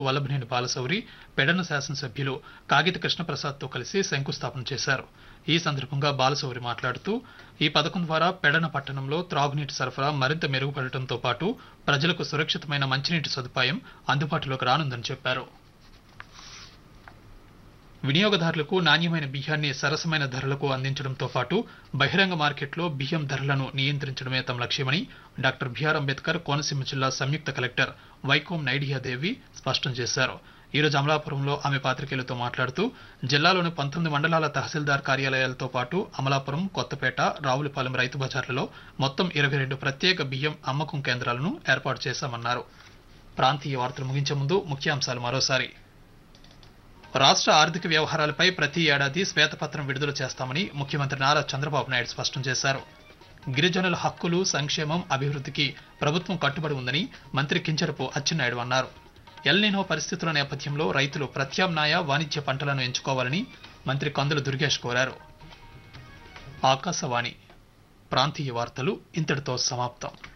వల్లభనేని బాలశౌరి పెడన శాసనసభ్యులు కాగిత కృష్ణప్రసాద్తో కలిసి శంకుస్థాపన చేశారు ఈ సందర్భంగా బాలశౌరి మాట్లాడుతూ ఈ పథకం ద్వారా పెడన పట్టణంలో త్రాగునీటి సరఫరా మరింత మెరుగుపడటంతో పాటు ప్రజలకు సురక్షితమైన మంచినీటి సదుపాయం అందుబాటులోకి రానుందని చెప్పారు వినియోగదారులకు నాణ్యమైన బియ్యాన్ని సరసమైన ధరలకు అందించడంతో పాటు బహిరంగ మార్కెట్లో బియ్యం ధరలను నియంత్రించడమే తమ లక్ష్యమని డాక్టర్ బిఆర్ అంబేద్కర్ కోనసీమ జిల్లా సంయుక్త కలెక్టర్ వైకోం నైడియాదేవి స్పష్టం చేశారు ఈ రోజు అమలాపురంలో ఆమె పాత్రికేయులతో మాట్లాడుతూ జిల్లాలోని పంతొమ్మిది మండలాల తహసీల్దార్ కార్యాలయాలతో పాటు అమలాపురం కొత్తపేట రావులపాలెం రైతు బజార్లలో మొత్తం ఇరవై రెండు ప్రత్యేక బియ్యం అమ్మకం కేంద్రాలను ఏర్పాటు చేశామన్నారు ప్రాంతీయ వార్తలు ముగించే ముందు ముఖ్యాంశాలు మరోసారి రాష్ట్ర ఆర్థిక వ్యవహారాలపై ప్రతి ఏడాది శ్వేతపత్రం విడుదల చేస్తామని ముఖ్యమంత్రి నారా చంద్రబాబు నాయుడు స్పష్టం చేశారు గిరిజనుల హక్కులు సంక్షేమం అభివృద్ధికి ప్రభుత్వం కట్టుబడి ఉందని మంత్రి కించరపు అచ్చెన్నాయుడు అన్నారు ఎల్నినో పరిస్థితుల నేపథ్యంలో రైతులు ప్రత్యామ్నాయ వాణిజ్య పంటలను ఎంచుకోవాలని మంత్రి కందుల దుర్గేష్ కోరారు ఆకాశవాణి ప్రాంతీయ వార్తలు ఇంతటితో సమాప్తం